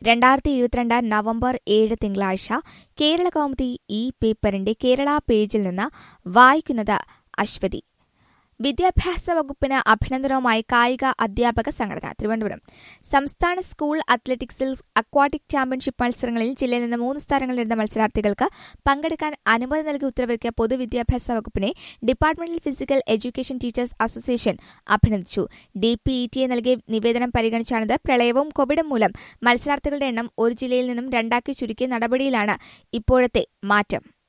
രണ്ടായിരത്തി ഇരുപത്തിരണ്ട് നവംബർ ഏഴ് തിങ്കളാഴ്ച കേരള കൗമുദി ഈ പേപ്പറിന്റെ കേരള പേജിൽ നിന്ന് വായിക്കുന്നത് അശ്വതി വിദ്യാഭ്യാസ വകുപ്പിന് അഭിനന്ദനവുമായി കായിക അധ്യാപക സംഘടന തിരുവനന്തപുരം സംസ്ഥാന സ്കൂൾ അത്ലറ്റിക്സിൽ അക്വാട്ടിക് ചാമ്പ്യൻഷിപ്പ് മത്സരങ്ങളിൽ ജില്ലയിൽ നിന്ന് മൂന്ന് സ്ഥാനങ്ങൾ നേടുന്ന മത്സരാർത്ഥികൾക്ക് പങ്കെടുക്കാൻ അനുമതി നൽകി ഉത്തരവിറക്കിയ പൊതുവിദ്യാഭ്യാസ വകുപ്പിനെ departmental physical education teachers association അഭിനന്ദിച്ചു ഡിപിഇടിഎ നൽകിയ നിവേദനം പരിഗണിച്ചാണിത് പ്രളയവും കോവിഡും മൂലം മത്സരാർത്ഥികളുടെ എണ്ണം ഒരു ജില്ലയിൽ നിന്നും രണ്ടാക്കി ചുരുക്കിയ നടപടിയിലാണ് ഇപ്പോഴത്തെ മാറ്റം